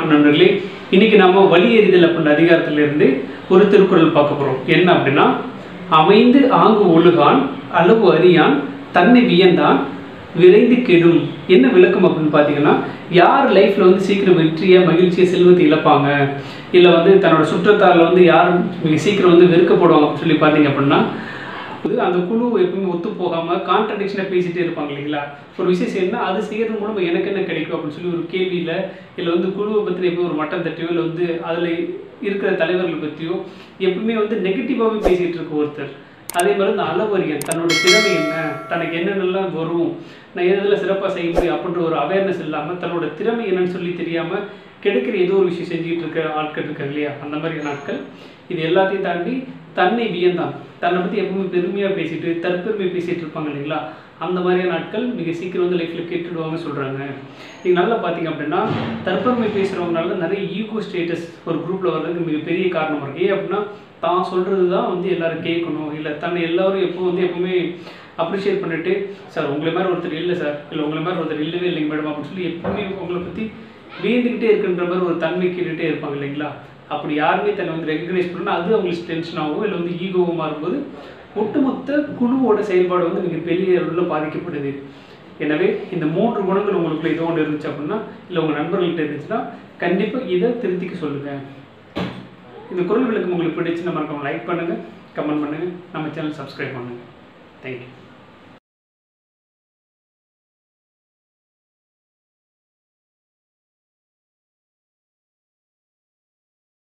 வணக்கம் நண்பர்களே இன்னைக்கு நாம வழி எறிதல் அப்படின்ற அதிகாரத்திலிருந்து ஒரு திருக்குறள் பார்க்க போறோம் என்ன அப்படின்னா அமைந்து ஆங்கு ஒழுகான் அளவு அறியான் தன்னை வியந்தான் விரைந்து கெடும் என்ன விளக்கம் அப்படின்னு பார்த்தீங்கன்னா யார் லைஃப்ல வந்து சீக்கிரம் வெற்றியை மகிழ்ச்சியை செல்வத்தை இழப்பாங்க இல்லை வந்து தன்னோட சுற்றத்தாரில் வந்து யார் மிக சீக்கிரம் வந்து வெறுக்கப்படுவாங்க அப்படின்னு சொல்லி பார்த்தீங்க அப்படின்னா அது அந்த குழு எப்பவுமே ஒத்து போகாம கான்ட்ரடிக்ஷனாக பேசிட்டே இருப்பாங்க இல்லைங்களா ஒரு விஷயம் செய்யணும்னா அது செய்யறது மூலமா எனக்கு என்ன கிடைக்கும் அப்படின்னு சொல்லி ஒரு கேள்வியில இல்லை வந்து குழுவை பற்றி எப்போ ஒரு மட்டம் தட்டியோ இல்லை வந்து அதில் இருக்கிற தலைவர்கள் பற்றியோ எப்பவுமே வந்து நெகட்டிவாகவே பேசிட்டு இருக்க ஒருத்தர் அதே மாதிரி இந்த அளவரியன் தன்னோட திறமை என்ன தனக்கு என்னென்னலாம் வரும் நான் எதில் சிறப்பாக செய்ய முடியும் அப்படின்ற ஒரு அவேர்னஸ் இல்லாமல் தன்னோட திறமை என்னன்னு சொல்லி தெரியாமல் கிடைக்கிற ஏதோ ஒரு விஷயம் செஞ்சுட்டு இருக்க ஆட்கள் இருக்காங்க இல்லையா அந்த மாதிரி நாட்கள் இது எல்லாத்தையும் தாண்டி தன்னை வியந்தான் தன்னை பற்றி எப்பவுமே பெருமையாக பேசிட்டு தற்பெருமை பேசிட்டு இருப்பாங்க இல்லைங்களா அந்த மாதிரியான நாட்கள் மிக சீக்கிரம் வந்து லைஃப்பில் கேட்டுடுவாங்க சொல்கிறாங்க நீங்கள் நல்லா பார்த்தீங்க அப்படின்னா தற்பெருமை பேசுகிறவங்கனால நிறைய ஈகோ ஸ்டேட்டஸ் ஒரு குரூப்பில் வர்றதுக்கு மிகப்பெரிய காரணமாக இருக்குது ஏன் அப்படின்னா தான் சொல்கிறது தான் வந்து எல்லாரும் கேட்கணும் இல்லை தன்னை எல்லாரும் எப்போ வந்து எப்பவுமே அப்ரிஷியேட் பண்ணிட்டு சார் உங்களை மாதிரி ஒருத்தர் இல்லை சார் இல்லை உங்களை மாதிரி ஒருத்தர் இல்லவே இல்லைங்க மேடம் அப்படின்னு சொல்லி எப்பவுமே உங்களை பற்றி வேந்துக்கிட்டே இருக்குன்ற மாதிரி ஒரு தன்மை கேட்டுகிட்டே இருப்பாங்க இல்லைங்களா அப்படி யாருமே தன்னை வந்து ரெகக்னைஸ் பண்ணா அது அவங்களுக்கு டென்ஷனாகவும் இல்லை வந்து ஈகோவும் மாறும்போது ஒட்டுமொத்த குழுவோட செயல்பாடு வந்து மிக பெரிய அளவில் பாதிக்கப்படுது எனவே இந்த மூன்று குணங்கள் உங்களுக்குள்ள ஏதோ ஒன்று இருந்துச்சு அப்படின்னா இல்லை உங்கள் நண்பர்கள்ட்ட இருந்துச்சுன்னா கண்டிப்பாக இதை திருத்திக்க சொல்லுங்கள் இந்த குரல் விளக்கம் உங்களுக்கு பிடிச்சு நம்ம லைக் பண்ணுங்கள் கமெண்ட் பண்ணுங்கள் நம்ம சேனல் சப்ஸ்கிரைப் பண்ணுங்கள் தேங்க்யூ